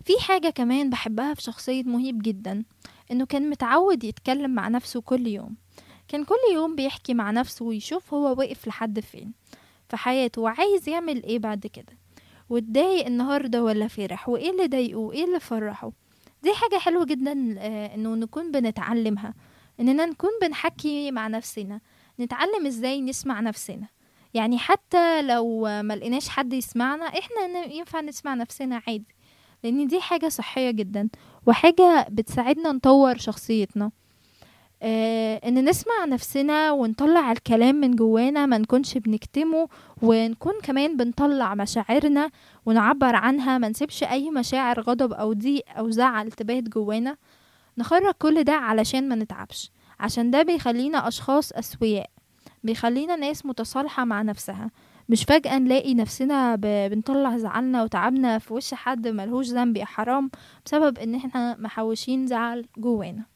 في حاجة كمان بحبها في شخصية مهيب جدا إنه كان متعود يتكلم مع نفسه كل يوم كان كل يوم بيحكي مع نفسه ويشوف هو واقف لحد فين في حياته وعايز يعمل ايه بعد كده واتضايق النهاردة ولا فرح وايه اللي ضايقه وايه اللي فرحه دي حاجة حلوة جدا آه، انه نكون بنتعلمها اننا نكون بنحكي مع نفسنا نتعلم ازاي نسمع نفسنا يعني حتى لو ما لقيناش حد يسمعنا احنا ن- ينفع نسمع نفسنا عادي لان دي حاجة صحية جدا وحاجة بتساعدنا نطور شخصيتنا آه ان نسمع نفسنا ونطلع الكلام من جوانا ما نكونش بنكتمه ونكون كمان بنطلع مشاعرنا ونعبر عنها ما نسيبش اي مشاعر غضب او ضيق او زعل تبات جوانا نخرج كل ده علشان ما نتعبش عشان ده بيخلينا اشخاص اسوياء بيخلينا ناس متصالحة مع نفسها مش فجأة نلاقي نفسنا ب- بنطلع زعلنا وتعبنا في وش حد ملهوش ذنب يا حرام بسبب ان احنا محوشين زعل جوانا